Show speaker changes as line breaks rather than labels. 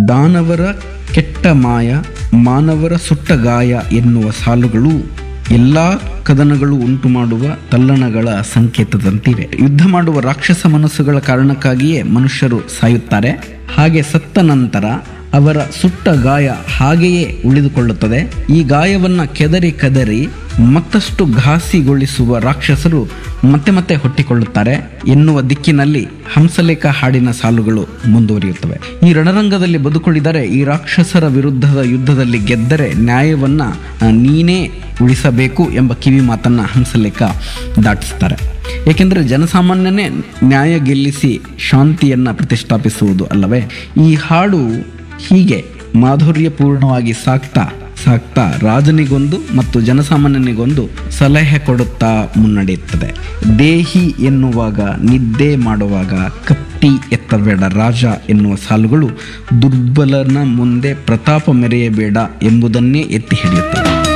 ದಾನವರ ಕೆಟ್ಟ ಮಾಯ ಮಾನವರ ಸುಟ್ಟ ಗಾಯ ಎನ್ನುವ ಸಾಲುಗಳು ಎಲ್ಲ ಕದನಗಳು ಉಂಟು ಮಾಡುವ ತಲ್ಲಣಗಳ ಸಂಕೇತದಂತಿವೆ ಯುದ್ಧ ಮಾಡುವ ರಾಕ್ಷಸ ಮನಸ್ಸುಗಳ ಕಾರಣಕ್ಕಾಗಿಯೇ ಮನುಷ್ಯರು ಸಾಯುತ್ತಾರೆ ಹಾಗೆ ಸತ್ತ ನಂತರ ಅವರ ಸುಟ್ಟ ಗಾಯ ಹಾಗೆಯೇ ಉಳಿದುಕೊಳ್ಳುತ್ತದೆ ಈ ಗಾಯವನ್ನ ಕೆದರಿ ಕದರಿ ಮತ್ತಷ್ಟು ಘಾಸಿಗೊಳಿಸುವ ರಾಕ್ಷಸರು ಮತ್ತೆ ಮತ್ತೆ ಹುಟ್ಟಿಕೊಳ್ಳುತ್ತಾರೆ ಎನ್ನುವ ದಿಕ್ಕಿನಲ್ಲಿ ಹಂಸಲೇಖ ಹಾಡಿನ ಸಾಲುಗಳು ಮುಂದುವರಿಯುತ್ತವೆ ಈ ರಣರಂಗದಲ್ಲಿ ಬದುಕುಳಿದರೆ ಈ ರಾಕ್ಷಸರ ವಿರುದ್ಧದ ಯುದ್ಧದಲ್ಲಿ ಗೆದ್ದರೆ ನ್ಯಾಯವನ್ನ ಆ, ನೀನೇ ಉಳಿಸಬೇಕು ಎಂಬ ಕಿವಿ ಮಾತನ್ನ ಹಂಸಲೇಖ ದಾಟಿಸ್ತಾರೆ ಏಕೆಂದರೆ ಜನಸಾಮಾನ್ಯನೇ ನ್ಯಾಯ ಗೆಲ್ಲಿಸಿ ಶಾಂತಿಯನ್ನ ಪ್ರತಿಷ್ಠಾಪಿಸುವುದು ಅಲ್ಲವೇ ಈ ಹಾಡು ಹೀಗೆ ಮಾಧುರ್ಯಪೂರ್ಣವಾಗಿ ಸಾಕ್ತಾ ಸಾಕ್ತಾ ರಾಜನಿಗೊಂದು ಮತ್ತು ಜನಸಾಮಾನ್ಯನಿಗೊಂದು ಸಲಹೆ ಕೊಡುತ್ತಾ ಮುನ್ನಡೆಯುತ್ತದೆ ದೇಹಿ ಎನ್ನುವಾಗ ನಿದ್ದೆ ಮಾಡುವಾಗ ಕತ್ತಿ ಎತ್ತಬೇಡ ರಾಜ ಎನ್ನುವ ಸಾಲುಗಳು ದುರ್ಬಲನ ಮುಂದೆ ಪ್ರತಾಪ ಮೆರೆಯಬೇಡ ಎಂಬುದನ್ನೇ ಎತ್ತಿ ಹಿಡಿಯುತ್ತದೆ